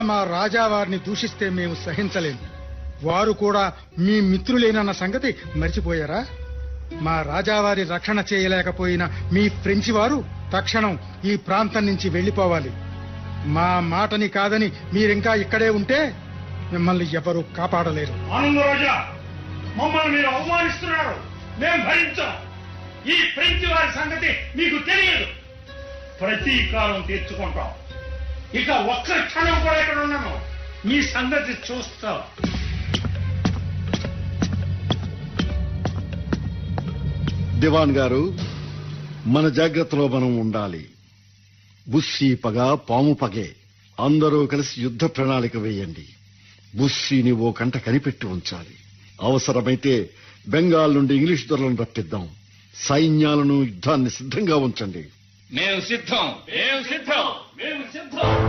మా రాజావారిని దూషిస్తే మేము సహించలేము వారు కూడా మీ మిత్రులేనన్న సంగతి మర్చిపోయారా మా రాజావారి రక్షణ చేయలేకపోయిన మీ ఫ్రెంచి వారు తక్షణం ఈ ప్రాంతం నుంచి వెళ్లిపోవాలి మా మాటని కాదని మీరింకా ఇక్కడే ఉంటే మిమ్మల్ని ఎవరూ కాపాడలేరు ఆనందరాజా మమ్మల్ని మీరు అవమానిస్తున్నారు మేము భరించాం ఈ ఫ్రెంచ్ వారి సంగతి మీకు తెలియదు ప్రతీకారం తీర్చుకుంటాం ఇక ఒక్క క్షణం కూడా ఇక్కడ ఉన్నాను మీ సంగతి చూస్తాం దివాన్ గారు మన జాగ్రత్తలో మనం ఉండాలి బుస్సీ పగ పాము పగే అందరూ కలిసి యుద్ధ ప్రణాళిక వేయండి బుస్సీని ఓ కంట కనిపెట్టి ఉంచాలి అవసరమైతే బెంగాల్ నుండి ఇంగ్లీష్ దొరలను రప్పిద్దాం సైన్యాలను యుద్ధాన్ని సిద్ధంగా ఉంచండి మేము సిద్ధం మేము సిద్ధం మేము సిద్ధం